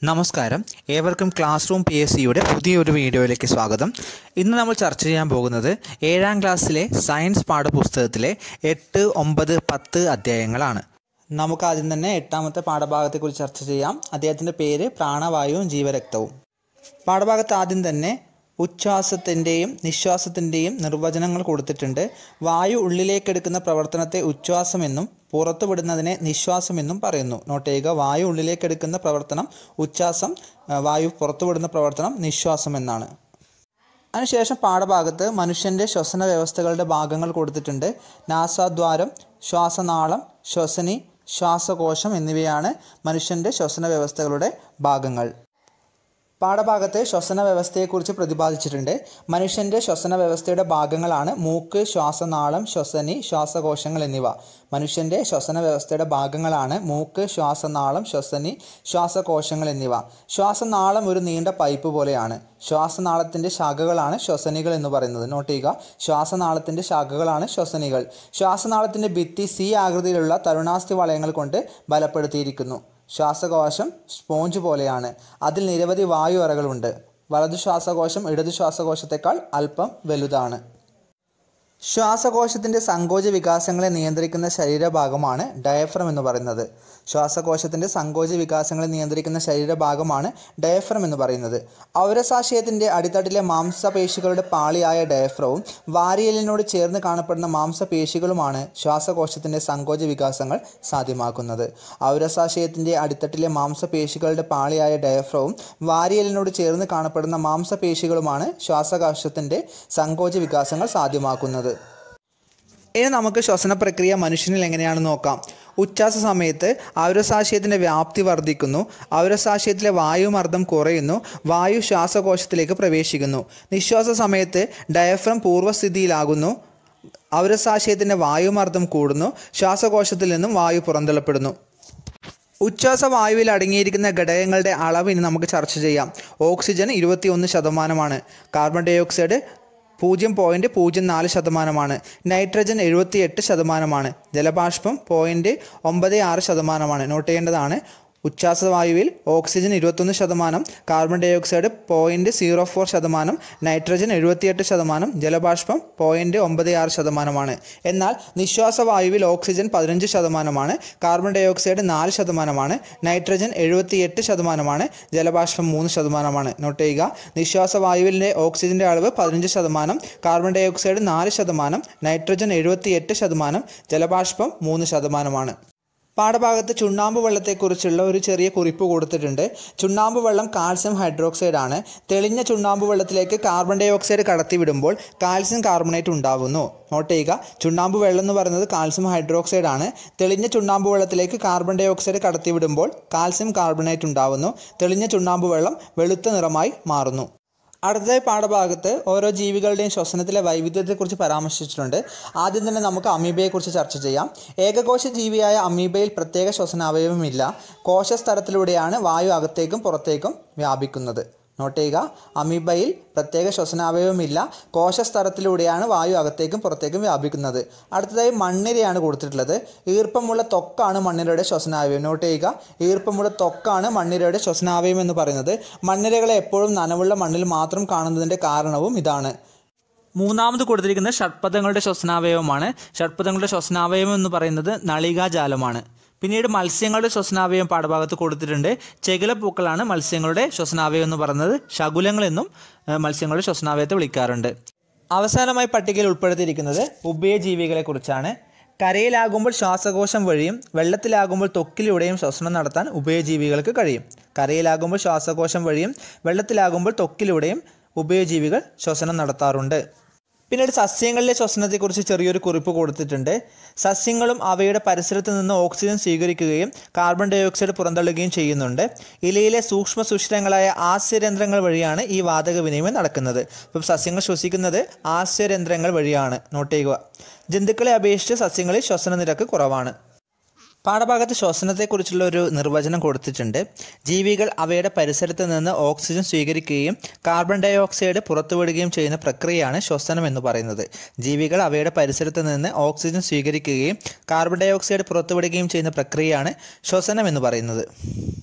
നമസ്കാരം ഏവർക്കും class room P S സിയുടെ പുതിയൊരു വീഡിയോയിലേക്ക് സ്വാഗതം ഇന്ന് നമ്മൾ ചർച്ച ചെയ്യാൻ പോകുന്നത് ഏഴാം ക്ലാസ്സിലെ സയൻസ് പാഠപുസ്തകത്തിലെ എട്ട് ഒമ്പത് പത്ത് അധ്യായങ്ങളാണ് നമുക്ക് ആദ്യം തന്നെ എട്ടാമത്തെ പാഠഭാഗത്തെക്കുറിച്ച് ചർച്ച ചെയ്യാം അദ്ദേഹത്തിൻ്റെ പേര് പ്രാണവായുവും ജീവരക്തവും പാഠഭാഗത്ത് ആദ്യം തന്നെ ഉച്ഛ്വാസത്തിൻ്റെയും നിശ്വാസത്തിൻ്റെയും നിർവചനങ്ങൾ കൊടുത്തിട്ടുണ്ട് വായു ഉള്ളിലേക്കെടുക്കുന്ന പ്രവർത്തനത്തെ ഉച്ഛ്വാസമെന്നും പുറത്തുവിടുന്നതിനെ നിശ്വാസമെന്നും പറയുന്നു നോട്ട് ചെയ്യുക വായു ഉള്ളിലേക്കെടുക്കുന്ന പ്രവർത്തനം ഉച്ഛ്വാസം ആ, വായു പുറത്തുവിടുന്ന പ്രവർത്തനം നിശ്വാസം എന്നാണ് അതിനുശേഷം പാഠഭാഗത്ത് മനുഷ്യൻ്റെ ശ്വസന വ്യവസ്ഥകളുടെ ഭാഗങ്ങൾ കൊടുത്തിട്ടുണ്ട് നാസാദ്വാരം ശ്വാസനാളം ശ്വസനി ശ്വാസകോശം എന്നിവയാണ് മനുഷ്യൻ്റെ ശ്വസന വ്യവസ്ഥകളുടെ ഭാഗങ്ങൾ പാഠഭാഗത്ത് ശ്വസന വ്യവസ്ഥയെക്കുറിച്ച് പ്രതിപാദിച്ചിട്ടുണ്ട് മനുഷ്യൻ്റെ ശ്വസന വ്യവസ്ഥയുടെ ഭാഗങ്ങളാണ് മൂക്ക് ശ്വാസനാളം ശ്വസനി ശ്വാസകോശങ്ങൾ എന്നിവ മനുഷ്യൻ്റെ ശ്വസന വ്യവസ്ഥയുടെ ഭാഗങ്ങളാണ് മൂക്ക് ശ്വാസനാളം ശ്വസനി ശ്വാസകോശങ്ങൾ എന്നിവ ശ്വാസനാളം ഒരു നീണ്ട പൈപ്പ് പോലെയാണ് ശ്വാസനാളത്തിൻ്റെ ശാഖകളാണ് ശ്വസനികൾ എന്ന് പറയുന്നത് നോട്ട് ചെയ്യുക ശ്വാസനാളത്തിൻ്റെ ശാഖകളാണ് ശ്വസനികൾ ശ്വാസനാളത്തിൻ്റെ ഭിത്തി സി ആകൃതിയിലുള്ള തരുണാസ്ഥി വളയങ്ങൾ കൊണ്ട് ബലപ്പെടുത്തിയിരിക്കുന്നു ശ്വാസകോശം സ്പോഞ്ച് പോലെയാണ് അതിൽ നിരവധി വായു അറകളുണ്ട് വലതു ശ്വാസകോശം ഇടതു ശ്വാസകോശത്തെക്കാൾ അല്പം വലുതാണ് ശ്വാസകോശത്തിൻ്റെ സങ്കോച വികാസങ്ങളെ നിയന്ത്രിക്കുന്ന ശരീരഭാഗമാണ് ഡയഫ്രം എന്ന് പറയുന്നത് ശ്വാസകോശത്തിൻ്റെ സങ്കോച വികാസങ്ങളെ നിയന്ത്രിക്കുന്ന ശരീരഭാഗമാണ് ഡയഫ്രം എന്ന് പറയുന്നത് ഔരസാശയത്തിൻ്റെ അടിത്തട്ടിലെ മാംസപേശികളുടെ പാളിയായ ഡയഫ്രവും വാരിയലിനോട് ചേർന്ന് കാണപ്പെടുന്ന മാംസപേശികളുമാണ് ശ്വാസകോശത്തിൻ്റെ സങ്കോച വികാസങ്ങൾ സാധ്യമാക്കുന്നത് ഔരസാശയത്തിൻ്റെ അടിത്തട്ടിലെ മാംസപേശികളുടെ പാളിയായ ഡയഫ്രവും വാരിയലിനോട് ചേർന്ന് കാണപ്പെടുന്ന മാംസപേശികളുമാണ് ശ്വാസകോശത്തിൻ്റെ സങ്കോച വികാസങ്ങൾ സാധ്യമാക്കുന്നത് ഇനി നമുക്ക് ശ്വസന പ്രക്രിയ മനുഷ്യനിൽ എങ്ങനെയാണെന്ന് നോക്കാം ഉച്ഛ്വാസ സമയത്ത് ഔരസാശയത്തിൻ്റെ വ്യാപ്തി വർദ്ധിക്കുന്നു ഔരസാശയത്തിലെ വായുമർദ്ദം കുറയുന്നു വായു ശ്വാസകോശത്തിലേക്ക് പ്രവേശിക്കുന്നു നിശ്വാസ സമയത്ത് ഡയഫ്രം പൂർവ്വസ്ഥിതിയിലാകുന്നു ഔരസാശയത്തിൻ്റെ വായുമർദ്ദം കൂടുന്നു ശ്വാസകോശത്തിൽ നിന്നും വായു പുറന്തള്ളപ്പെടുന്നു ഉച്ഛ്വാസ വായുവിൽ അടങ്ങിയിരിക്കുന്ന ഘടകങ്ങളുടെ അളവ് ഇനി നമുക്ക് ചർച്ച ചെയ്യാം ഓക്സിജൻ ഇരുപത്തിയൊന്ന് ശതമാനമാണ് കാർബൺ ഡൈ ഓക്സൈഡ് പൂജ്യം പോയിൻറ്റ് പൂജ്യം നാല് ശതമാനമാണ് നൈട്രജൻ എഴുപത്തിയെട്ട് ശതമാനമാണ് ജലബാഷ്പം പോയിൻറ്റ് ഒമ്പത് ആറ് ശതമാനമാണ് നോട്ട് ചെയ്യേണ്ടതാണ് ഉച്ഛ്വാസവായുവിൽ ഓക്സിജൻ ഇരുപത്തൊന്ന് ശതമാനം carbon dioxide point zero four ശതമാനം നൈട്രജൻ എഴുപത്തിയെട്ട് ശതമാനം ജലബാഷ്പം പോയിൻറ്റ് ഒമ്പത് ആറ് ശതമാനമാണ് എന്നാൽ നിശ്വാസവായുവിൽ ഓക്സിജൻ പതിനഞ്ച് ശതമാനമാണ് കാർബൺ ഡൈ ഓക്സൈഡ് നാല് ശതമാനമാണ് നൈട്രജൻ എഴുപത്തിയെട്ട് ശതമാനമാണ് ജലബാഷ്പം മൂന്ന് ശതമാനമാണ് നോട്ട് ചെയ്യുക നിശ്വാസവായുവിൻ്റെ ഓക്സിജൻ്റെ അളവ് പതിനഞ്ച് ശതമാനം കാർബൺ ഡൈ ഓക്സൈഡ് നാല് ശതമാനം നൈട്രജൻ എഴുപത്തിയെട്ട് ശതമാനം ജലബാഷ്പം മൂന്ന് ശതമാനമാണ് പാഠഭാഗത്ത് ചുണ്ണാമ്പ് വെള്ളത്തെക്കുറിച്ചുള്ള ഒരു ചെറിയ കുറിപ്പ് കൊടുത്തിട്ടുണ്ട് ചുണ്ണാമ്പ് വെള്ളം കാൽസ്യം ഹൈഡ്രോക്സൈഡ് ആണ് തെളിഞ്ഞ ചുണ്ണാമ്പ് വെള്ളത്തിലേക്ക് കാർബൺ ഡൈ ഓക്സൈഡ് കടത്തിവിടുമ്പോൾ കാൽസ്യം കാർബണേറ്റ് ഉണ്ടാവുന്നു നോട്ട് ചെയ്യുക ചുണ്ണാമ്പ് വെള്ളം എന്ന് പറയുന്നത് കാൽസ്യം ഹൈഡ്രോക്സൈഡ് ആണ് തെളിഞ്ഞ ചുണ്ണാമ്പ് വെള്ളത്തിലേക്ക് കാർബൺ ഡൈ ഓക്സൈഡ് കടത്തിവിടുമ്പോൾ കാൽസ്യം കാർബണേറ്റ് ഉണ്ടാവുന്നു തെളിഞ്ഞ ചുണ്ണാമ്പ് വെള്ളം വെളുത്ത നിറമായി മാറുന്നു അടുത്തതായി പാഠഭാഗത്ത് ഓരോ ജീവികളുടെയും ശ്വസനത്തിലെ വൈവിധ്യത്തെക്കുറിച്ച് പരാമർശിച്ചിട്ടുണ്ട് ആദ്യം തന്നെ നമുക്ക് അമീബയെക്കുറിച്ച് ചർച്ച ചെയ്യാം ഏകകോശ ജീവിയായ അമീബയിൽ പ്രത്യേക ശ്വസനാവയവമില്ല കോശസ്തരത്തിലൂടെയാണ് വായു അകത്തേക്കും പുറത്തേക്കും വ്യാപിക്കുന്നത് നോട്ട് ചെയ്യുക അമീബയിൽ പ്രത്യേക ശ്വസനാവയവമില്ല കോശസ്തരത്തിലൂടെയാണ് വായു അകത്തേക്കും പുറത്തേക്കും വ്യാപിക്കുന്നത് അടുത്തതായി മണ്ണിരയാണ് കൊടുത്തിട്ടുള്ളത് ഈർപ്പമുള്ള ത്വക്കാണ് മണ്ണിരയുടെ ശ്വസനാവയവം നോട്ട് ചെയ്യുക ഈർപ്പമുള്ള ത്വക്കാണ് മണ്ണിരയുടെ ശ്വസനാവയവം എന്ന് പറയുന്നത് മണ്ണിരകളെ എപ്പോഴും നനവുള്ള മണ്ണിൽ മാത്രം കാണുന്നതിൻ്റെ കാരണവും ഇതാണ് മൂന്നാമത് കൊടുത്തിരിക്കുന്നത് ഷഡ്പദങ്ങളുടെ ശ്വസനാവയവമാണ് ഷഡ്പദങ്ങളുടെ ശ്വസനാവയവം എന്ന് പറയുന്നത് നളികാജാലമാണ് പിന്നീട് മത്സ്യങ്ങളുടെ ശ്വസനാവയവം പാഠഭാഗത്ത് കൊടുത്തിട്ടുണ്ട് ചെകിലപ്പൂക്കളാണ് മത്സ്യങ്ങളുടെ ശ്വസനാവയവം എന്ന് പറയുന്നത് ശകുലങ്ങൾ എന്നും ഏഹ്, മത്സ്യങ്ങളുടെ ശ്വസനാവയവത്തെ വിളിക്കാറുണ്ട് അവസാനമായി പട്ടികയിൽ ഉൾപ്പെടുത്തിയിരിക്കുന്നത് ഉഭയജീവികളെക്കുറിച്ചാണ് കരയിലാകുമ്പോൾ ശ്വാസകോശം വഴിയും വെള്ളത്തിലാകുമ്പോൾ ത്വക്കിലൂടെയും ശ്വസനം നടത്താൻ ഉഭയജീവികൾക്ക് കഴിയും കരയിലാകുമ്പോൾ ശ്വാസകോശം വഴിയും വെള്ളത്തിലാകുമ്പോൾ ത്വക്കിലൂടെയും ഉഭയജീവികൾ ശ്വസനം നടത്താറുണ്ട് പിന്നീട് സസ്യങ്ങളിലെ ശ്വസനത്തെക്കുറിച്ച് ചെറിയൊരു കുറിപ്പ് കൊടുത്തിട്ടുണ്ട് സസ്യങ്ങളും അവയുടെ പരിസരത്ത് നിന്ന് ഓക്സിജൻ സ്വീകരിക്കുകയും കാർബൺ ഡൈ ഓക്സൈഡ് പുറന്തള്ളുകയും ചെയ്യുന്നുണ്ട് ഇലയിലെ സൂക്ഷ്മ സുഷിരങ്ങളായ ആസ്യരന്ധ്രങ്ങൾ വഴിയാണ് ഈ വാതക വിനിമയം നടക്കുന്നത് അപ്പം സസ്യങ്ങൾ ശ്വസിക്കുന്നത് ആസ്യരന്ധ്രങ്ങൾ വഴിയാണ് നോട്ട് ചെയ്യുക ജന്തുക്കളെ അപേക്ഷിച്ച് സസ്യങ്ങളിൽ ശ്വസന നിരക്ക് കുറവാണ് പാഠഭാഗത്ത് ശ്വസനത്തെക്കുറിച്ചുള്ള ഒരു നിർവചനം കൊടുത്തിട്ടുണ്ട് ജീവികൾ അവയുടെ പരിസരത്ത് നിന്ന് ഓക്സിജൻ സ്വീകരിക്കുകയും കാർബൺ ഡൈ ഓക്സൈഡ് പുറത്തുവിടുകയും ചെയ്യുന്ന പ്രക്രിയയാണ് ശ്വസനം എന്ന് പറയുന്നത് ജീവികൾ അവയുടെ പരിസരത്ത് നിന്ന് ഓക്സിജൻ സ്വീകരിക്കുകയും കാർബൺ ഡൈ ഓക്സൈഡ് പുറത്തുവിടുകയും ചെയ്യുന്ന പ്രക്രിയയാണ് ശ്വസനം എന്ന് പറയുന്നത്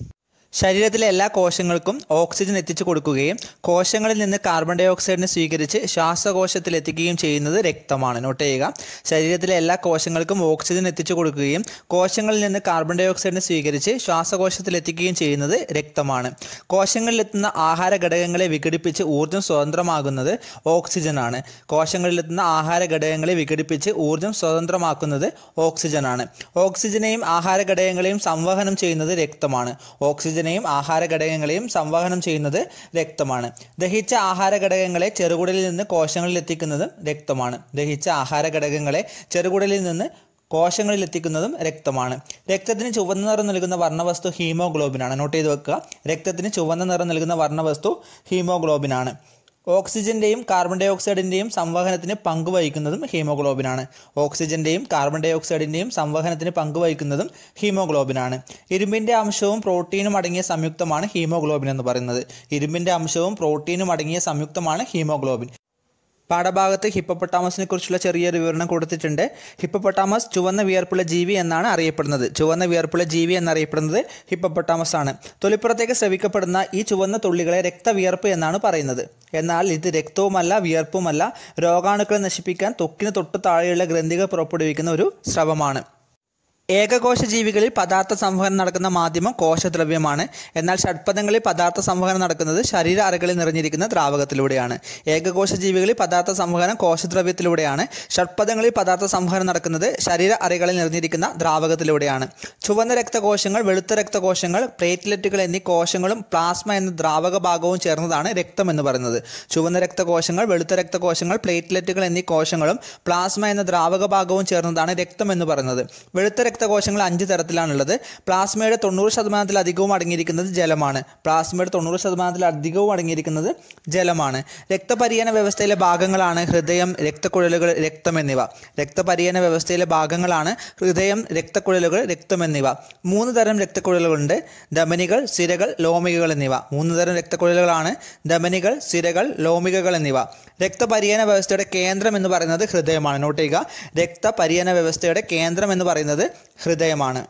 ശരീരത്തിലെ എല്ലാ കോശങ്ങൾക്കും ഓക്സിജൻ എത്തിച്ചു കൊടുക്കുകയും കോശങ്ങളിൽ നിന്ന് കാർബൺ ഡൈ ഓക്സൈഡിനെ സ്വീകരിച്ച് ശ്വാസകോശത്തിൽ എത്തിക്കുകയും ചെയ്യുന്നത് രക്തമാണ് നോട്ട് ചെയ്യുക ശരീരത്തിലെ എല്ലാ കോശങ്ങൾക്കും ഓക്സിജൻ എത്തിച്ചു കൊടുക്കുകയും കോശങ്ങളിൽ നിന്ന് കാർബൺ ഡൈ ഓക്സൈഡിനെ സ്വീകരിച്ച് ശ്വാസകോശത്തിൽ എത്തിക്കുകയും ചെയ്യുന്നത് രക്തമാണ് കോശങ്ങളിലെത്തുന്ന ആഹാര ഘടകങ്ങളെ വിഘടിപ്പിച്ച് ഊർജ്ജം സ്വതന്ത്രമാകുന്നത് ഓക്സിജനാണ് കോശങ്ങളിലെത്തുന്ന ആഹാര ഘടകങ്ങളെ വിഘടിപ്പിച്ച് ഊർജ്ജം സ്വതന്ത്രമാക്കുന്നത് ഓക്സിജനാണ് ഓക്സിജനെയും ആഹാര ഘടകങ്ങളെയും സംവഹനം ചെയ്യുന്നത് രക്തമാണ് ഓക്സിജനെയും ആഹാര ഘടകങ്ങളെയും സംവഹനം ചെയ്യുന്നത് രക്തമാണ് ദഹിച്ച ആഹാര ഘടകങ്ങളെ ചെറുകുടലിൽ നിന്ന് കോശങ്ങളിൽ എത്തിക്കുന്നതും രക്തമാണ് ദഹിച്ച ആഹാര ഘടകങ്ങളെ ചെറുകുടലിൽ നിന്ന് കോശങ്ങളിൽ എത്തിക്കുന്നതും രക്തമാണ് രക്തത്തിന് ചുവന്ന നിറം നൽകുന്ന വർണ്ണവസ്തു ഹീമോഗ്ലോബിനാണ് നോട്ട് ചെയ്ത് വെക്കുക രക്തത്തിന് ചുവന്ന നിറം നൽകുന്ന വർണ്ണവസ്തു ഹീമോഗ്ലോബിനാണ് ഓക്സിജന്റെയും കാർബൺ ഡൈ ഓക്സൈഡിന്റെയും സംവഹനത്തിന് പങ്കുവഹിക്കുന്നതും ഹീമോഗ്ലോബിനാണ് ഓക്സിജന്റെയും കാർബൺ ഡൈ ഓക്സൈഡിന്റെയും സംവഹനത്തിന് പങ്കുവഹിക്കുന്നതും ഹീമോഗ്ലോബിനാണ് ഇരുമ്പിന്റെ അംശവും പ്രോട്ടീനും അടങ്ങിയ സംയുക്തമാണ് ഹീമോഗ്ലോബിൻ എന്ന് പറയുന്നത് ഇരുമ്പിന്റെ അംശവും പ്രോട്ടീനും അടങ്ങിയ സംയുക്തമാണ് ഹീമോഗ്ലോബിൻ പാഠഭാഗത്ത് ഹിപ്പപ്പൊട്ടാമസിനെ കുറിച്ചുള്ള ചെറിയൊരു വിവരണം കൊടുത്തിട്ടുണ്ട് ഹിപ്പപ്പൊട്ടാമസ് ചുവന്ന വിയർപ്പുള്ള ജീവി എന്നാണ് അറിയപ്പെടുന്നത് ചുവന്ന വിയർപ്പുള്ള ജീവി എന്നറിയപ്പെടുന്നത് ഹിപ്പപ്പൊട്ടാമസ് ആണ് തൊലിപ്പുറത്തേക്ക് സ്രവിക്കപ്പെടുന്ന ഈ ചുവന്ന തുള്ളികളെ രക്തവിയർപ്പ് എന്നാണ് പറയുന്നത് എന്നാൽ ഇത് രക്തവുമല്ല വിയർപ്പുമല്ല രോഗാണുക്കളെ നശിപ്പിക്കാൻ ത്വക്കിന് തൊട്ട് താഴെയുള്ള ഗ്രന്ഥികൾ പുറപ്പെടുവിക്കുന്ന ഒരു സ്രവമാണ് ഏകകോശ ജീവികളിൽ പദാർത്ഥ സംവഹനം നടക്കുന്ന മാധ്യമം കോശദ്രവ്യമാണ് എന്നാൽ ഷഡ്പദങ്ങളിൽ പദാർത്ഥ സംവഹനം നടക്കുന്നത് ശരീര അറകളിൽ നിറഞ്ഞിരിക്കുന്ന ദ്രാവകത്തിലൂടെയാണ് ഏകകോശ ജീവികളിൽ പദാർത്ഥ സംവഹനം കോശദ്രവ്യത്തിലൂടെയാണ് ഷഡ്പദങ്ങളിൽ പദാർത്ഥ സംവഹനം നടക്കുന്നത് ശരീര അറകളിൽ നിറഞ്ഞിരിക്കുന്ന ദ്രാവകത്തിലൂടെയാണ് ചുവന്ന രക്തകോശങ്ങൾ വെളുത്ത രക്തകോശങ്ങൾ പ്ലേറ്റ്ലെറ്റുകൾ എന്നീ കോശങ്ങളും പ്ലാസ്മ എന്ന ദ്രാവക ഭാഗവും ചേർന്നതാണ് രക്തം എന്ന് പറയുന്നത് ചുവന്ന രക്തകോശങ്ങൾ വെളുത്ത രക്തകോശങ്ങൾ പ്ലേറ്റ്ലെറ്റുകൾ എന്നീ കോശങ്ങളും പ്ലാസ്മ എന്ന ദ്രാവക ഭാഗവും ചേർന്നതാണ് രക്തം എന്ന് പറയുന്നത് വെളുത്ത രക്തകോശങ്ങൾ അഞ്ച് തരത്തിലാണുള്ളത് പ്ലാസ്മയുടെ തൊണ്ണൂറ് ശതമാനത്തിലധികവും അടങ്ങിയിരിക്കുന്നത് ജലമാണ് പ്ലാസ്മയുടെ തൊണ്ണൂറ് ശതമാനത്തിലധികവും അടങ്ങിയിരിക്കുന്നത് ജലമാണ് രക്തപരിയന വ്യവസ്ഥയിലെ ഭാഗങ്ങളാണ് ഹൃദയം രക്തക്കുഴലുകൾ രക്തം എന്നിവ രക്തപരിയന വ്യവസ്ഥയിലെ ഭാഗങ്ങളാണ് ഹൃദയം രക്തക്കുഴലുകൾ രക്തം എന്നിവ മൂന്ന് തരം രക്തക്കുഴലുകളുണ്ട് ധമനികൾ സിരകൾ ലോമികകൾ എന്നിവ മൂന്ന് തരം രക്തക്കുഴലുകളാണ് ധമനികൾ സിരകൾ ലോമികകൾ എന്നിവ രക്തപരിയന വ്യവസ്ഥയുടെ കേന്ദ്രം എന്ന് പറയുന്നത് ഹൃദയമാണ് നോട്ട് ചെയ്യുക രക്തപരിയന വ്യവസ്ഥയുടെ കേന്ദ്രം എന്ന് പറയുന്നത് ഹൃദയമാണ്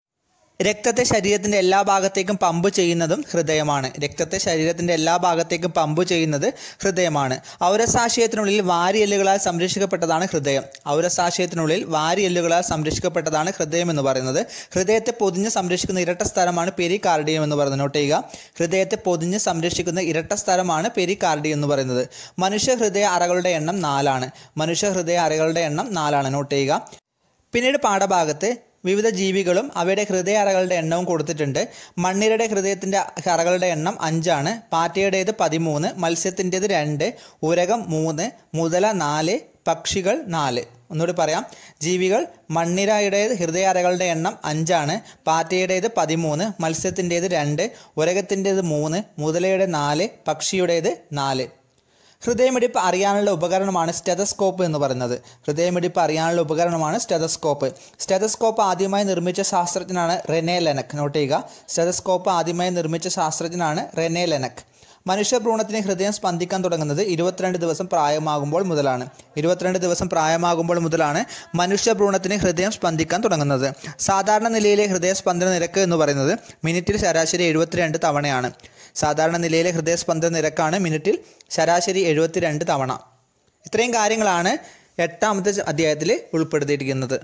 രക്തത്തെ ശരീരത്തിൻ്റെ എല്ലാ ഭാഗത്തേക്കും പമ്പ് ചെയ്യുന്നതും ഹൃദയമാണ് രക്തത്തെ ശരീരത്തിൻ്റെ എല്ലാ ഭാഗത്തേക്കും പമ്പ് ചെയ്യുന്നത് ഹൃദയമാണ് ഔരസാശയത്തിനുള്ളിൽ വാരിയെല്ലുകളാൽ സംരക്ഷിക്കപ്പെട്ടതാണ് ഹൃദയം ഔരസാശയത്തിനുള്ളിൽ വാരിയെല്ലുകളാൽ സംരക്ഷിക്കപ്പെട്ടതാണ് ഹൃദയം എന്ന് പറയുന്നത് ഹൃദയത്തെ പൊതിഞ്ഞ് സംരക്ഷിക്കുന്ന ഇരട്ട സ്ഥലമാണ് പെരികാർഡിയം എന്ന് പറയുന്നത് നോട്ട് ചെയ്യുക ഹൃദയത്തെ പൊതിഞ്ഞ് സംരക്ഷിക്കുന്ന ഇരട്ട സ്ഥലമാണ് പെരികാർഡിയം എന്ന് പറയുന്നത് മനുഷ്യ ഹൃദയ അറകളുടെ എണ്ണം നാലാണ് മനുഷ്യ ഹൃദയ അറകളുടെ എണ്ണം നാലാണ് നോട്ട് ചെയ്യുക പിന്നീട് പാഠഭാഗത്ത് വിവിധ ജീവികളും അവയുടെ ഹൃദയ അറകളുടെ എണ്ണവും കൊടുത്തിട്ടുണ്ട് മണ്ണിരയുടെ ഹൃദയത്തിൻ്റെ അറകളുടെ എണ്ണം അഞ്ചാണ് പാറ്റയുടേത് പതിമൂന്ന് മത്സ്യത്തിൻ്റേത് രണ്ട് ഉരകം മൂന്ന് മുതല നാല് പക്ഷികൾ നാല് ഒന്നുകൂടി പറയാം ജീവികൾ മണ്ണിരയുടെ ഹൃദയ അറകളുടെ എണ്ണം അഞ്ചാണ് പാറ്റയുടേത് പതിമൂന്ന് മത്സ്യത്തിൻ്റേത് രണ്ട് ഉരകത്തിൻ്റേത് മൂന്ന് മുതലയുടെ നാല് പക്ഷിയുടേത് നാല് ഹൃദയമിടിപ്പ് അറിയാനുള്ള ഉപകരണമാണ് സ്റ്റെതസ്കോപ്പ് എന്ന് പറയുന്നത് ഹൃദയമിടിപ്പ് അറിയാനുള്ള ഉപകരണമാണ് സ്റ്റെതസ്കോപ്പ് സ്റ്റെതസ്കോപ്പ് ആദ്യമായി നിർമ്മിച്ച ശാസ്ത്രജ്ഞനാണ് റെനെ ലെനക് നോട്ട് ചെയ്യുക സ്റ്റെതസ്കോപ്പ് ആദ്യമായി നിർമ്മിച്ച ശാസ്ത്രജ്ഞനാണ് റെനെ ലെനക് മനുഷ്യഭ്രൂണത്തിന് ഹൃദയം സ്പന്ദിക്കാൻ തുടങ്ങുന്നത് ഇരുപത്തിരണ്ട് ദിവസം പ്രായമാകുമ്പോൾ മുതലാണ് ഇരുപത്തിരണ്ട് ദിവസം പ്രായമാകുമ്പോൾ മുതലാണ് മനുഷ്യഭ്രൂണത്തിന് ഹൃദയം സ്പന്ദിക്കാൻ തുടങ്ങുന്നത് സാധാരണ നിലയിലെ ഹൃദയസ്പന്ദന നിരക്ക് എന്ന് പറയുന്നത് മിനിറ്റിൽ ശരാശരി എഴുപത്തിരണ്ട് തവണയാണ് സാധാരണ നിലയിലെ ഹൃദയസ്പന്ദന നിരക്കാണ് മിനിറ്റിൽ ശരാശരി എഴുപത്തിരണ്ട് തവണ ഇത്രയും കാര്യങ്ങളാണ് എട്ടാമത്തെ അധ്യായത്തിൽ ഉൾപ്പെടുത്തിയിരിക്കുന്നത്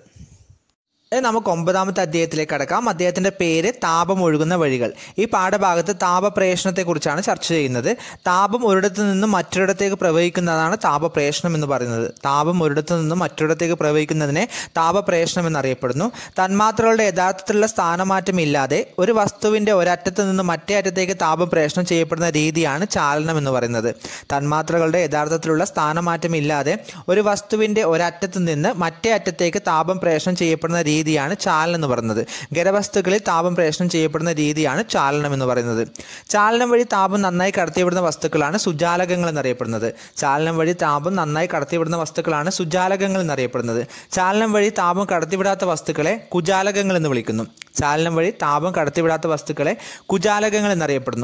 ഇനി നമുക്ക് ഒമ്പതാമത്തെ അധ്യായത്തിലേക്ക് കടക്കാം അദ്ദേഹത്തിൻ്റെ പേര് താപം ഒഴുകുന്ന വഴികൾ ഈ പാഠഭാഗത്ത് താപപ്രേഷണത്തെക്കുറിച്ചാണ് ചർച്ച ചെയ്യുന്നത് താപം ഒരിടത്തു നിന്നും മറ്റൊരിടത്തേക്ക് പ്രവഹിക്കുന്നതാണ് താപപ്രേഷണം എന്ന് പറയുന്നത് താപം ഒരിടത്തു നിന്നും മറ്റൊരിടത്തേക്ക് പ്രവഹിക്കുന്നതിനെ താപപ്രേഷണം എന്നറിയപ്പെടുന്നു തന്മാത്രകളുടെ യഥാർത്ഥത്തിലുള്ള സ്ഥാനമാറ്റം ഇല്ലാതെ ഒരു വസ്തുവിൻ്റെ ഒരറ്റത്ത് നിന്ന് മറ്റേ അറ്റത്തേക്ക് താപം പ്രേഷണം ചെയ്യപ്പെടുന്ന രീതിയാണ് ചാലനം എന്ന് പറയുന്നത് തന്മാത്രകളുടെ യഥാർത്ഥത്തിലുള്ള സ്ഥാനമാറ്റം ഇല്ലാതെ ഒരു വസ്തുവിൻ്റെ ഒരറ്റത്ത് നിന്ന് മറ്റേ അറ്റത്തേക്ക് താപം പ്രേഷണം ചെയ്യപ്പെടുന്ന രീതിയാണ് ചാലനം എന്ന് പറയുന്നത് ഖരവസ്തുക്കളിൽ താപം പ്രേഷണം ചെയ്യപ്പെടുന്ന രീതിയാണ് ചാലനം എന്ന് പറയുന്നത് ചാലനം വഴി താപം നന്നായി കടത്തിവിടുന്ന വസ്തുക്കളാണ് സുജാലകങ്ങൾ എന്നറിയപ്പെടുന്നത് ചാലനം വഴി താപം നന്നായി കടത്തിവിടുന്ന വസ്തുക്കളാണ് സുജാലകങ്ങൾ എന്നറിയപ്പെടുന്നത് ചാലനം വഴി താപം കടത്തിവിടാത്ത വസ്തുക്കളെ കുജാലകങ്ങൾ എന്ന് വിളിക്കുന്നു ചാലനം വഴി താപം കടത്തിവിടാത്ത വസ്തുക്കളെ കുജാലകങ്ങൾ എന്നറിയപ്പെടുന്നു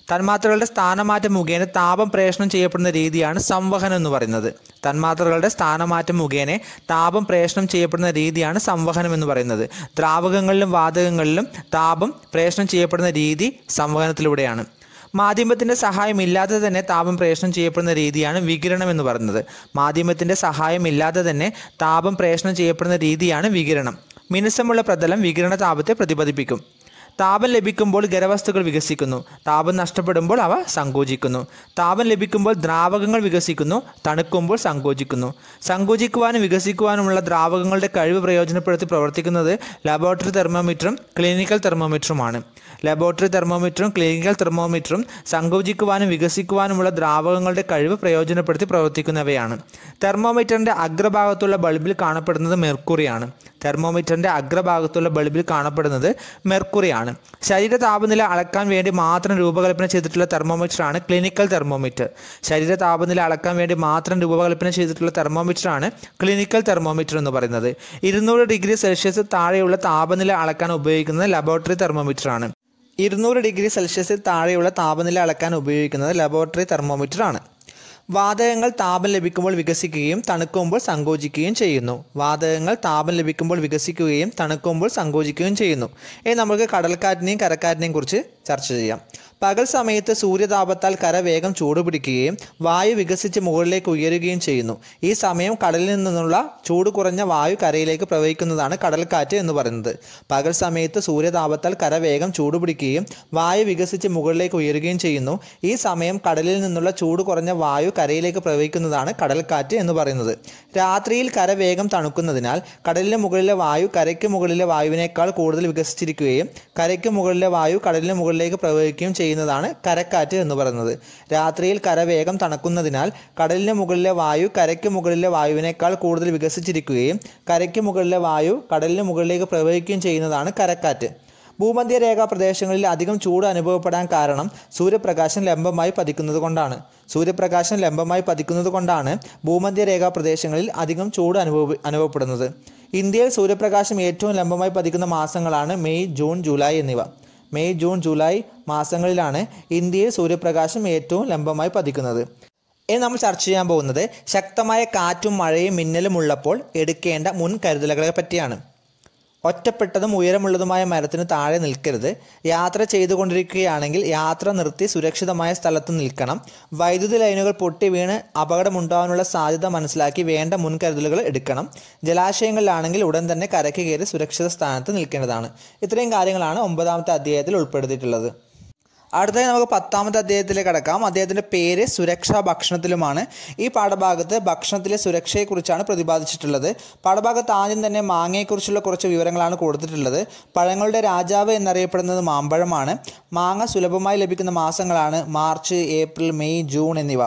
തന്മാത്രകളുടെ സ്ഥാനമാറ്റം മുഖേന താപം പ്രേഷണം ചെയ്യപ്പെടുന്ന രീതിയാണ് സംവഹനം എന്ന് പറയുന്നത് തന്മാത്രകളുടെ സ്ഥാനമാറ്റം മുഖേന താപം പ്രേഷണം ചെയ്യപ്പെടുന്ന രീതിയാണ് സംവഹനം എന്ന് പറയുന്നത് ദ്രാവകങ്ങളിലും വാതകങ്ങളിലും താപം പ്രേഷണം ചെയ്യപ്പെടുന്ന രീതി സംവഹനത്തിലൂടെയാണ് മാധ്യമത്തിൻ്റെ സഹായമില്ലാതെ തന്നെ താപം പ്രേഷണം ചെയ്യപ്പെടുന്ന രീതിയാണ് വികിരണം എന്ന് പറയുന്നത് മാധ്യമത്തിൻ്റെ സഹായമില്ലാതെ തന്നെ താപം പ്രേഷണം ചെയ്യപ്പെടുന്ന രീതിയാണ് വികിരണം മിനുസമുള്ള പ്രതലം വികിരണ താപത്തെ പ്രതിഫലിപ്പിക്കും താപം ലഭിക്കുമ്പോൾ ഖരവസ്തുക്കൾ വികസിക്കുന്നു താപം നഷ്ടപ്പെടുമ്പോൾ അവ സങ്കോചിക്കുന്നു താപം ലഭിക്കുമ്പോൾ ദ്രാവകങ്ങൾ വികസിക്കുന്നു തണുക്കുമ്പോൾ സങ്കോചിക്കുന്നു സങ്കോചിക്കുവാനും വികസിക്കുവാനുമുള്ള ദ്രാവകങ്ങളുടെ കഴിവ് പ്രയോജനപ്പെടുത്തി പ്രവർത്തിക്കുന്നത് ലബോറട്ടറി തെർമോമീറ്ററും ക്ലിനിക്കൽ തെർമോമീറ്ററുമാണ് ലബോറട്ടറി തെർമോമീറ്ററും ക്ലിനിക്കൽ തെർമോമീറ്ററും സങ്കോചിക്കുവാനും വികസിക്കുവാനുമുള്ള ദ്രാവകങ്ങളുടെ കഴിവ് പ്രയോജനപ്പെടുത്തി പ്രവർത്തിക്കുന്നവയാണ് തെർമോമീറ്ററിൻ്റെ അഗ്രഭാഗത്തുള്ള ബൾബിൽ കാണപ്പെടുന്നത് മെർക്കുറിയാണ് തെർമോമീറ്ററിൻ്റെ അഗ്രഭാഗത്തുള്ള ബൾബിൽ കാണപ്പെടുന്നത് മെർക്കുറിയാണ് ശരീര താപനില അളക്കാൻ വേണ്ടി മാത്രം രൂപകൽപ്പന ചെയ്തിട്ടുള്ള തെർമോമീറ്ററാണ് ക്ലിനിക്കൽ തെർമോമീറ്റർ ശരീര താപനില അളക്കാൻ വേണ്ടി മാത്രം രൂപകൽപ്പന ചെയ്തിട്ടുള്ള തെർമോമീറ്ററാണ് ക്ലിനിക്കൽ തെർമോമീറ്റർ എന്ന് പറയുന്നത് ഇരുന്നൂറ് ഡിഗ്രി സെൽഷ്യസ് താഴെയുള്ള താപനില അളക്കാൻ ഉപയോഗിക്കുന്നത് ലബോറട്ടറി തെർമോമീറ്ററാണ് ഇരുന്നൂറ് ഡിഗ്രി സെൽഷ്യസിൽ താഴെയുള്ള താപനില അളക്കാൻ ഉപയോഗിക്കുന്നത് ലബോറട്ടറി തെർമോമീറ്റർ ആണ് വാതകങ്ങൾ താപം ലഭിക്കുമ്പോൾ വികസിക്കുകയും തണുക്കുമ്പോൾ സങ്കോചിക്കുകയും ചെയ്യുന്നു വാതകങ്ങൾ താപം ലഭിക്കുമ്പോൾ വികസിക്കുകയും തണുക്കുമ്പോൾ സങ്കോചിക്കുകയും ചെയ്യുന്നു ഇനി നമുക്ക് കടൽക്കാറ്റിനെയും കരക്കാറ്റിനെയും കുറിച്ച് ചർച്ച ചെയ്യാം പകൽ സമയത്ത് സൂര്യതാപത്താൽ കര വേഗം ചൂടുപിടിക്കുകയും വായു വികസിച്ച് മുകളിലേക്ക് ഉയരുകയും ചെയ്യുന്നു ഈ സമയം കടലിൽ നിന്നുള്ള ചൂട് കുറഞ്ഞ വായു കരയിലേക്ക് പ്രവഹിക്കുന്നതാണ് കടൽക്കാറ്റ് എന്ന് പറയുന്നത് പകൽ സമയത്ത് സൂര്യതാപത്താൽ കര വേഗം ചൂടുപിടിക്കുകയും വായു വികസിച്ച് മുകളിലേക്ക് ഉയരുകയും ചെയ്യുന്നു ഈ സമയം കടലിൽ നിന്നുള്ള ചൂട് കുറഞ്ഞ വായു കരയിലേക്ക് പ്രവഹിക്കുന്നതാണ് കടൽക്കാറ്റ് എന്ന് പറയുന്നത് രാത്രിയിൽ കര വേഗം തണുക്കുന്നതിനാൽ കടലിന് മുകളിലെ വായു കരയ്ക്ക് മുകളിലെ വായുവിനേക്കാൾ കൂടുതൽ വികസിച്ചിരിക്കുകയും കരയ്ക്ക് മുകളിലെ വായു കടലിന് മുകളിലേക്ക് പ്രവഹിക്കുകയും ചെയ്യുന്നതാണ് കരക്കാറ്റ് എന്ന് പറയുന്നത് രാത്രിയിൽ കര വേഗം തണുക്കുന്നതിനാൽ കടലിന് മുകളിലെ വായു കരയ്ക്ക് മുകളിലെ വായുവിനേക്കാൾ കൂടുതൽ വികസിച്ചിരിക്കുകയും കരയ്ക്ക് മുകളിലെ വായു കടലിന് മുകളിലേക്ക് പ്രവഹിക്കുകയും ചെയ്യുന്നതാണ് കരക്കാറ്റ് ഭൂമധ്യരേഖാ പ്രദേശങ്ങളിൽ അധികം ചൂട് അനുഭവപ്പെടാൻ കാരണം സൂര്യപ്രകാശം ലംബമായി പതിക്കുന്നത് കൊണ്ടാണ് സൂര്യപ്രകാശം ലംബമായി പതിക്കുന്നത് കൊണ്ടാണ് ഭൂമധ്യരേഖാ പ്രദേശങ്ങളിൽ അധികം ചൂട് അനുഭവ അനുഭവപ്പെടുന്നത് ഇന്ത്യയിൽ സൂര്യപ്രകാശം ഏറ്റവും ലംബമായി പതിക്കുന്ന മാസങ്ങളാണ് മെയ് ജൂൺ ജൂലൈ എന്നിവ മെയ് ജൂൺ ജൂലൈ മാസങ്ങളിലാണ് ഇന്ത്യയിൽ സൂര്യപ്രകാശം ഏറ്റവും ലംബമായി പതിക്കുന്നത് ഇനി നമ്മൾ ചർച്ച ചെയ്യാൻ പോകുന്നത് ശക്തമായ കാറ്റും മഴയും മിന്നലും ഉള്ളപ്പോൾ എടുക്കേണ്ട മുൻകരുതലുകളെ പറ്റിയാണ് ഒറ്റപ്പെട്ടതും ഉയരമുള്ളതുമായ മരത്തിന് താഴെ നിൽക്കരുത് യാത്ര ചെയ്തുകൊണ്ടിരിക്കുകയാണെങ്കിൽ യാത്ര നിർത്തി സുരക്ഷിതമായ സ്ഥലത്ത് നിൽക്കണം വൈദ്യുതി ലൈനുകൾ പൊട്ടി വീണ് അപകടമുണ്ടാകാനുള്ള സാധ്യത മനസ്സിലാക്കി വേണ്ട മുൻകരുതലുകൾ എടുക്കണം ജലാശയങ്ങളിലാണെങ്കിൽ ഉടൻ തന്നെ കരയ്ക്ക് കയറി സുരക്ഷിത സ്ഥാനത്ത് നിൽക്കേണ്ടതാണ് ഇത്രയും കാര്യങ്ങളാണ് ഒമ്പതാമത്തെ അധ്യായത്തിൽ ഉൾപ്പെടുത്തിയിട്ടുള്ളത് അടുത്തതായി നമുക്ക് പത്താമത്തെ അധ്യായത്തിലേക്ക് കടക്കാം അദ്ദേഹത്തിൻ്റെ പേര് സുരക്ഷാ ഭക്ഷണത്തിലുമാണ് ഈ പാഠഭാഗത്ത് ഭക്ഷണത്തിലെ സുരക്ഷയെക്കുറിച്ചാണ് പ്രതിപാദിച്ചിട്ടുള്ളത് പാഠഭാഗത്ത് ആദ്യം തന്നെ മാങ്ങയെക്കുറിച്ചുള്ള കുറച്ച് വിവരങ്ങളാണ് കൊടുത്തിട്ടുള്ളത് പഴങ്ങളുടെ രാജാവ് എന്നറിയപ്പെടുന്നത് മാമ്പഴമാണ് മാങ്ങ സുലഭമായി ലഭിക്കുന്ന മാസങ്ങളാണ് മാർച്ച് ഏപ്രിൽ മെയ് ജൂൺ എന്നിവ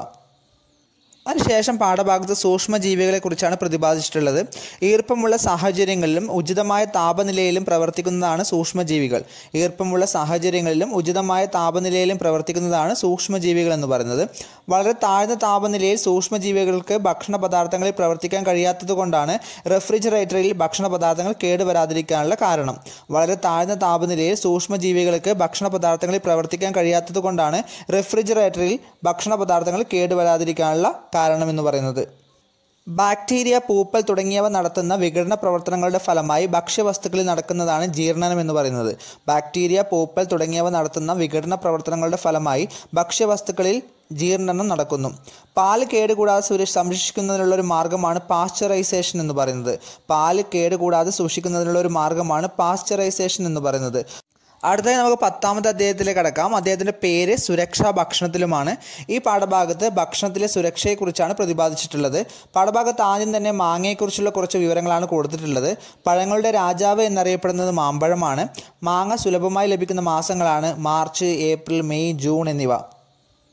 അതിനുശേഷം പാഠഭാഗത്ത് സൂക്ഷ്മജീവികളെക്കുറിച്ചാണ് പ്രതിപാദിച്ചിട്ടുള്ളത് ഈർപ്പമുള്ള സാഹചര്യങ്ങളിലും ഉചിതമായ താപനിലയിലും പ്രവർത്തിക്കുന്നതാണ് സൂക്ഷ്മജീവികൾ ഈർപ്പമുള്ള സാഹചര്യങ്ങളിലും ഉചിതമായ താപനിലയിലും പ്രവർത്തിക്കുന്നതാണ് സൂക്ഷ്മജീവികൾ എന്ന് പറയുന്നത് വളരെ താഴ്ന്ന താപനിലയിൽ സൂക്ഷ്മജീവികൾക്ക് ഭക്ഷണ പദാർത്ഥങ്ങളിൽ പ്രവർത്തിക്കാൻ കഴിയാത്തത് കൊണ്ടാണ് റെഫ്രിജറേറ്ററിൽ ഭക്ഷണ പദാർത്ഥങ്ങൾ കേടുവരാതിരിക്കാനുള്ള കാരണം വളരെ താഴ്ന്ന താപനിലയിൽ സൂക്ഷ്മജീവികൾക്ക് ഭക്ഷണ പദാർത്ഥങ്ങളിൽ പ്രവർത്തിക്കാൻ കഴിയാത്തത് കൊണ്ടാണ് റെഫ്രിജറേറ്ററിൽ ഭക്ഷണ പദാർത്ഥങ്ങൾ കേടുവരാതിരിക്കാനുള്ള കാരണം എന്ന് പറയുന്നത് ബാക്ടീരിയ പൂപ്പൽ തുടങ്ങിയവ നടത്തുന്ന വിഘടന പ്രവർത്തനങ്ങളുടെ ഫലമായി ഭക്ഷ്യവസ്തുക്കളിൽ നടക്കുന്നതാണ് ജീർണനം എന്ന് പറയുന്നത് ബാക്ടീരിയ പൂപ്പൽ തുടങ്ങിയവ നടത്തുന്ന വിഘടന പ്രവർത്തനങ്ങളുടെ ഫലമായി ഭക്ഷ്യവസ്തുക്കളിൽ ജീർണനം നടക്കുന്നു പാല് കേടുകൂടാതെ സുരക്ഷ സംരക്ഷിക്കുന്നതിനുള്ള ഒരു മാർഗ്ഗമാണ് പാസ്ചറൈസേഷൻ എന്ന് പറയുന്നത് പാല് കേടുകൂടാതെ സൂക്ഷിക്കുന്നതിനുള്ള ഒരു മാർഗ്ഗമാണ് പാസ്ചറൈസേഷൻ എന്ന് പറയുന്നത് അടുത്തതായി നമുക്ക് പത്താമത്തെ അദ്ദേഹത്തിലേക്ക് കടക്കാം അദ്ദേഹത്തിൻ്റെ പേര് സുരക്ഷാ ഭക്ഷണത്തിലുമാണ് ഈ പാഠഭാഗത്ത് ഭക്ഷണത്തിലെ സുരക്ഷയെക്കുറിച്ചാണ് പ്രതിപാദിച്ചിട്ടുള്ളത് പാഠഭാഗത്ത് ആദ്യം തന്നെ മാങ്ങയെക്കുറിച്ചുള്ള കുറച്ച് വിവരങ്ങളാണ് കൊടുത്തിട്ടുള്ളത് പഴങ്ങളുടെ രാജാവ് എന്നറിയപ്പെടുന്നത് മാമ്പഴമാണ് മാങ്ങ സുലഭമായി ലഭിക്കുന്ന മാസങ്ങളാണ് മാർച്ച് ഏപ്രിൽ മെയ് ജൂൺ എന്നിവ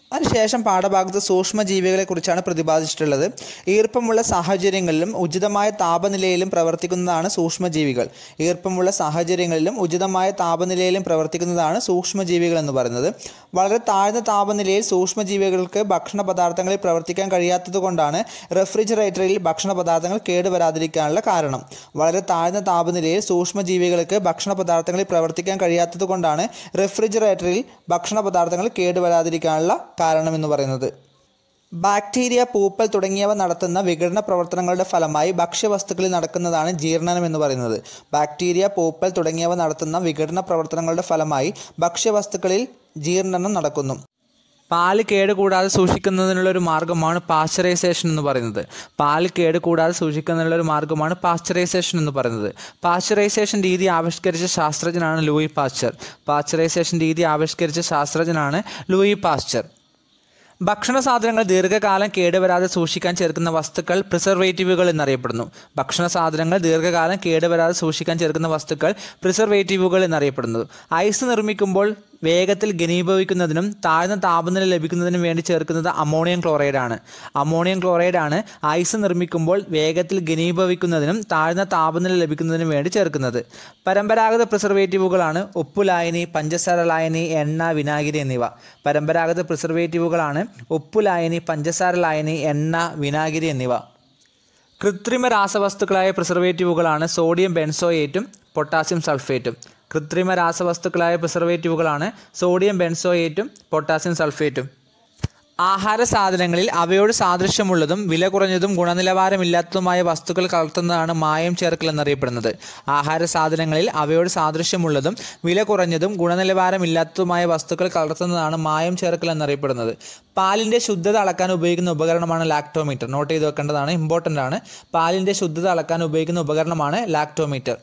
അതിനുശേഷം പാഠഭാഗത്ത് സൂക്ഷ്മജീവികളെക്കുറിച്ചാണ് പ്രതിപാദിച്ചിട്ടുള്ളത് ഈർപ്പമുള്ള സാഹചര്യങ്ങളിലും ഉചിതമായ താപനിലയിലും പ്രവർത്തിക്കുന്നതാണ് സൂക്ഷ്മജീവികൾ ഈർപ്പമുള്ള സാഹചര്യങ്ങളിലും ഉചിതമായ താപനിലയിലും പ്രവർത്തിക്കുന്നതാണ് സൂക്ഷ്മജീവികൾ എന്ന് പറയുന്നത് വളരെ താഴ്ന്ന താപനിലയിൽ സൂക്ഷ്മജീവികൾക്ക് ഭക്ഷണ പദാർത്ഥങ്ങളിൽ പ്രവർത്തിക്കാൻ കഴിയാത്തതുകൊണ്ടാണ് റെഫ്രിജറേറ്ററിൽ ഭക്ഷണ പദാർത്ഥങ്ങൾ കേടുവരാതിരിക്കാനുള്ള കാരണം വളരെ താഴ്ന്ന താപനിലയിൽ സൂക്ഷ്മജീവികൾക്ക് ഭക്ഷണ പദാർത്ഥങ്ങളിൽ പ്രവർത്തിക്കാൻ കഴിയാത്തതുകൊണ്ടാണ് റെഫ്രിജറേറ്ററിൽ ഭക്ഷണ പദാർത്ഥങ്ങൾ കേടുവരാതിരിക്കാനുള്ള കാരണം എന്ന് പറയുന്നത് ബാക്ടീരിയ പൂപ്പൽ തുടങ്ങിയവ നടത്തുന്ന വിഘടന പ്രവർത്തനങ്ങളുടെ ഫലമായി ഭക്ഷ്യവസ്തുക്കളിൽ നടക്കുന്നതാണ് ജീർണനം എന്ന് പറയുന്നത് ബാക്ടീരിയ പൂപ്പൽ തുടങ്ങിയവ നടത്തുന്ന വിഘടന പ്രവർത്തനങ്ങളുടെ ഫലമായി ഭക്ഷ്യവസ്തുക്കളിൽ ജീർണനം നടക്കുന്നു പാല് കേടുകൂടാതെ സൂക്ഷിക്കുന്നതിനുള്ള ഒരു മാർഗ്ഗമാണ് പാസ്ചറൈസേഷൻ എന്ന് പറയുന്നത് പാല് കേടുകൂടാതെ സൂക്ഷിക്കുന്നതിനുള്ള ഒരു മാർഗ്ഗമാണ് പാസ്ചറൈസേഷൻ എന്ന് പറയുന്നത് പാസ്ചറൈസേഷൻ രീതി ആവിഷ്കരിച്ച ശാസ്ത്രജ്ഞനാണ് ലൂയി പാസ്ചർ പാസ്ചറൈസേഷൻ രീതി ആവിഷ്കരിച്ച ശാസ്ത്രജ്ഞനാണ് ലൂയി പാസ്ചർ ഭക്ഷണ സാധനങ്ങൾ ദീർഘകാലം കേടുവരാതെ സൂക്ഷിക്കാൻ ചേർക്കുന്ന വസ്തുക്കൾ പ്രിസർവേറ്റീവുകൾ എന്നറിയപ്പെടുന്നു ഭക്ഷണ സാധനങ്ങൾ ദീർഘകാലം കേടുവരാതെ സൂക്ഷിക്കാൻ ചേർക്കുന്ന വസ്തുക്കൾ പ്രിസർവേറ്റീവുകൾ എന്നറിയപ്പെടുന്നു ഐസ് നിർമ്മിക്കുമ്പോൾ വേഗത്തിൽ ഘനീഭവിക്കുന്നതിനും താഴ്ന്ന താപനില ലഭിക്കുന്നതിനും വേണ്ടി ചേർക്കുന്നത് അമോണിയം ക്ലോറൈഡ് ആണ് അമോണിയം ക്ലോറൈഡ് ആണ് ഐസ് നിർമ്മിക്കുമ്പോൾ വേഗത്തിൽ ഘനീഭവിക്കുന്നതിനും താഴ്ന്ന താപനില ലഭിക്കുന്നതിനും വേണ്ടി ചേർക്കുന്നത് പരമ്പരാഗത പ്രിസർവേറ്റീവുകളാണ് ഉപ്പു ലായനി പഞ്ചസാര ലായനി എണ്ണ വിനാഗിരി എന്നിവ പരമ്പരാഗത പ്രിസർവേറ്റീവുകളാണ് ഉപ്പു ലായനി പഞ്ചസാര ലായനി എണ്ണ വിനാഗിരി എന്നിവ കൃത്രിമ രാസവസ്തുക്കളായ പ്രിസർവേറ്റീവുകളാണ് സോഡിയം ബെൻസോയേറ്റും പൊട്ടാസ്യം സൾഫേറ്റും കൃത്രിമ രാസവസ്തുക്കളായ പ്രിസർവേറ്റീവുകളാണ് സോഡിയം ബെൻസോയേറ്റും പൊട്ടാസ്യം സൾഫേറ്റും ആഹാര സാധനങ്ങളിൽ അവയോട് സാദൃശ്യമുള്ളതും വില കുറഞ്ഞതും ഗുണനിലവാരമില്ലാത്തതുമായ വസ്തുക്കൾ കലർത്തുന്നതാണ് മായം ചേർക്കൽ എന്നറിയപ്പെടുന്നത് ആഹാര സാധനങ്ങളിൽ അവയോട് സാദൃശ്യമുള്ളതും വില കുറഞ്ഞതും ഗുണനിലവാരമില്ലാത്തതുമായ വസ്തുക്കൾ കലർത്തുന്നതാണ് മായം ചേർക്കൽ എന്നറിയപ്പെടുന്നത് പാലിൻ്റെ ശുദ്ധത അളക്കാൻ ഉപയോഗിക്കുന്ന ഉപകരണമാണ് ലാക്ടോമീറ്റർ നോട്ട് ചെയ്ത് വെക്കേണ്ടതാണ് ഇമ്പോർട്ടൻ്റ് ആണ് പാലിൻ്റെ ശുദ്ധത അളക്കാൻ ഉപയോഗിക്കുന്ന ഉപകരണമാണ് ലാക്ടോമീറ്റർ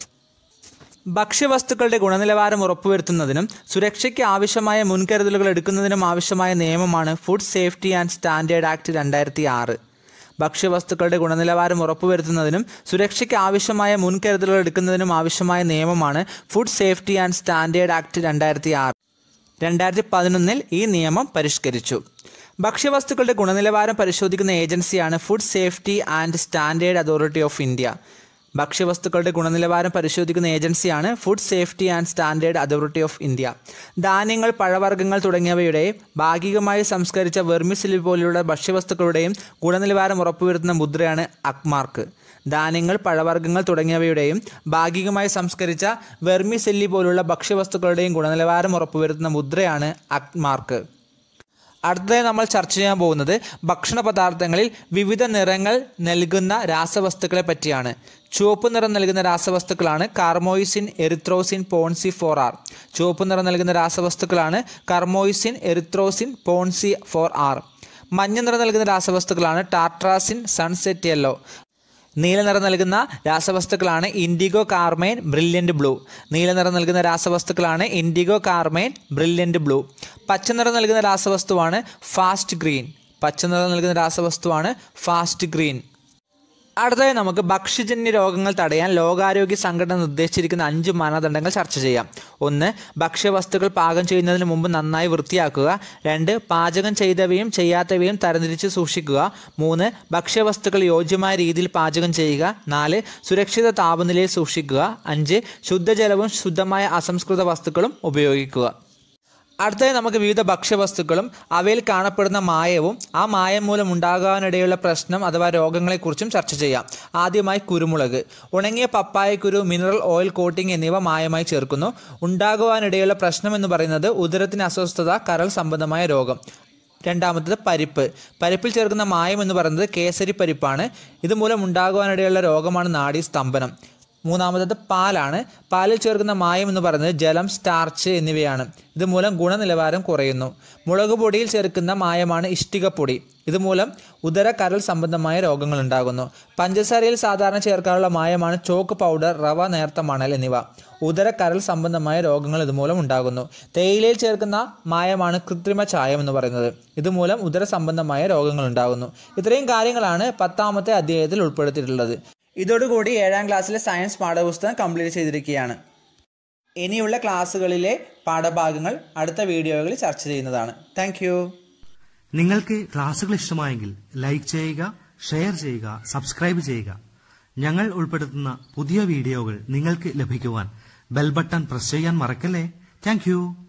ഭക്ഷ്യവസ്തുക്കളുടെ ഗുണനിലവാരം ഉറപ്പുവരുത്തുന്നതിനും സുരക്ഷയ്ക്ക് ആവശ്യമായ മുൻകരുതലുകൾ എടുക്കുന്നതിനും ആവശ്യമായ നിയമമാണ് food safety and standard act രണ്ടായിരത്തി ആറ് ഭക്ഷ്യവസ്തുക്കളുടെ ഗുണനിലവാരം ഉറപ്പുവരുത്തുന്നതിനും സുരക്ഷയ്ക്ക് ആവശ്യമായ മുൻകരുതലുകൾ എടുക്കുന്നതിനും ആവശ്യമായ നിയമമാണ് food safety and standard act രണ്ടായിരത്തി ആറ് രണ്ടായിരത്തി പതിനൊന്നിൽ ഈ നിയമം പരിഷ്കരിച്ചു ഭക്ഷ്യവസ്തുക്കളുടെ ഗുണനിലവാരം പരിശോധിക്കുന്ന ഏജൻസിയാണ് food safety and standard authority of India ഭക്ഷ്യവസ്തുക്കളുടെ ഗുണനിലവാരം പരിശോധിക്കുന്ന ഏജൻസിയാണ് food safety and standard authority of India ധാന്യങ്ങൾ പഴവർഗ്ഗങ്ങൾ തുടങ്ങിയവയുടെ ഭാഗികമായി സംസ്കരിച്ച വെർമിസിലി പോലെയുള്ള ഭക്ഷ്യവസ്തുക്കളുടെയും ഗുണനിലവാരം ഉറപ്പുവരുത്തുന്ന മുദ്രയാണ് അക്മാർക്ക് ധാന്യങ്ങൾ പഴവർഗ്ഗങ്ങൾ തുടങ്ങിയവയുടെയും ഭാഗികമായി സംസ്കരിച്ച വെർമിസെല്ലി പോലുള്ള ഭക്ഷ്യവസ്തുക്കളുടെയും ഗുണനിലവാരം ഉറപ്പുവരുത്തുന്ന മുദ്രയാണ് അക്മാർക്ക് അടുത്തതായി നമ്മൾ ചർച്ച ചെയ്യാൻ പോകുന്നത് ഭക്ഷണ പദാർത്ഥങ്ങളിൽ വിവിധ നിറങ്ങൾ നൽകുന്ന രാസവസ്തുക്കളെ പറ്റിയാണ് ചുവപ്പ് നിറം നൽകുന്ന രാസവസ്തുക്കളാണ് carmoisine erythrosine ponceau four R ചുവപ്പ് നിറം നൽകുന്ന രാസവസ്തുക്കളാണ് carmoisine erythrosine ponceau four R മഞ്ഞ നിറം നൽകുന്ന രാസവസ്തുക്കളാണ് ടാർട്രാസിൻ സൺസെറ്റ് യെല്ലോ നീല നിറം നൽകുന്ന രാസവസ്തുക്കളാണ് ഇൻഡിഗോ കാർമൈൻ ബ്രില്യൻ്റ് ബ്ലൂ നീല നിറം നൽകുന്ന രാസവസ്തുക്കളാണ് ഇൻഡിഗോ കാർമൈൻ ബ്രില്യൻ്റ് ബ്ലൂ പച്ച നിറം നൽകുന്ന രാസവസ്തുവാണ് ഫാസ്റ്റ് ഗ്രീൻ പച്ച നിറം നൽകുന്ന രാസവസ്തുവാണ് ഫാസ്റ്റ് ഗ്രീൻ അടുത്തതായി നമുക്ക് ഭക്ഷ്യജന്യ രോഗങ്ങൾ തടയാൻ ലോകാരോഗ്യ സംഘടന നിർദ്ദേശിച്ചിരിക്കുന്ന അഞ്ച് മാനദണ്ഡങ്ങൾ ചർച്ച ചെയ്യാം ഒന്ന് ഭക്ഷ്യവസ്തുക്കൾ പാകം ചെയ്യുന്നതിന് മുമ്പ് നന്നായി വൃത്തിയാക്കുക രണ്ട് പാചകം ചെയ്തവയും ചെയ്യാത്തവയും തരംതിരിച്ച് സൂക്ഷിക്കുക മൂന്ന് ഭക്ഷ്യവസ്തുക്കൾ യോജ്യമായ രീതിയിൽ പാചകം ചെയ്യുക നാല് സുരക്ഷിത താപനിലയിൽ സൂക്ഷിക്കുക അഞ്ച് ശുദ്ധജലവും ശുദ്ധമായ അസംസ്കൃത വസ്തുക്കളും ഉപയോഗിക്കുക അടുത്തതായി നമുക്ക് വിവിധ ഭക്ഷ്യവസ്തുക്കളും അവയിൽ കാണപ്പെടുന്ന മായവും ആ മായം മൂലം ഉണ്ടാകാനിടയുള്ള പ്രശ്നം അഥവാ രോഗങ്ങളെക്കുറിച്ചും ചർച്ച ചെയ്യാം ആദ്യമായി കുരുമുളക് ഉണങ്ങിയ പപ്പായക്കുരു മിനറൽ ഓയിൽ കോട്ടിംഗ് എന്നിവ മായമായി ചേർക്കുന്നു ഉണ്ടാകുവാനിടയുള്ള പ്രശ്നം എന്ന് പറയുന്നത് ഉദരത്തിന് അസ്വസ്ഥത കരൾ സംബന്ധമായ രോഗം രണ്ടാമത്തത് പരിപ്പ് പരിപ്പിൽ ചേർക്കുന്ന മായം എന്ന് പറയുന്നത് കേസരി പരിപ്പാണ് ഇതുമൂലം ഉണ്ടാകുവാനിടയുള്ള രോഗമാണ് നാഡീ സ്തംഭനം മൂന്നാമത്തത് പാലാണ് പാലിൽ ചേർക്കുന്ന മായം എന്ന് പറയുന്നത് ജലം സ്റ്റാർച്ച് എന്നിവയാണ് ഇതുമൂലം ഗുണനിലവാരം കുറയുന്നു മുളക് പൊടിയിൽ ചേർക്കുന്ന മായമാണ് ഇഷ്ടികപ്പൊടി ഇതുമൂലം ഉദര കരൾ സംബന്ധമായ രോഗങ്ങൾ ഉണ്ടാകുന്നു പഞ്ചസാരയിൽ സാധാരണ ചേർക്കാനുള്ള മായമാണ് ചോക്ക് പൗഡർ റവ നേർത്ത മണൽ എന്നിവ ഉദര കരൾ സംബന്ധമായ രോഗങ്ങൾ ഇതുമൂലം ഉണ്ടാകുന്നു തേയിലയിൽ ചേർക്കുന്ന മായമാണ് കൃത്രിമ ചായം എന്ന് പറയുന്നത് ഇതുമൂലം ഉദര സംബന്ധമായ രോഗങ്ങൾ ഉണ്ടാകുന്നു ഇത്രയും കാര്യങ്ങളാണ് പത്താമത്തെ അധ്യായത്തിൽ ഉൾപ്പെടുത്തിയിട്ടുള്ളത് ഇതോടുകൂടി ഏഴാം ക്ലാസ്സിലെ സയൻസ് പാഠപുസ്തകം കംപ്ലീറ്റ് ചെയ്തിരിക്കുകയാണ് ഇനിയുള്ള ക്ലാസ്സുകളിലെ പാഠഭാഗങ്ങൾ അടുത്ത വീഡിയോകളിൽ ചർച്ച ചെയ്യുന്നതാണ് താങ്ക് നിങ്ങൾക്ക് ക്ലാസുകൾ ഇഷ്ടമായെങ്കിൽ ലൈക്ക് ചെയ്യുക ഷെയർ ചെയ്യുക സബ്സ്ക്രൈബ് ചെയ്യുക ഞങ്ങൾ ഉൾപ്പെടുത്തുന്ന പുതിയ വീഡിയോകൾ നിങ്ങൾക്ക് ലഭിക്കുവാൻ ബെൽ ബട്ടൺ പ്രസ് ചെയ്യാൻ മറക്കല്ലേ താങ്ക്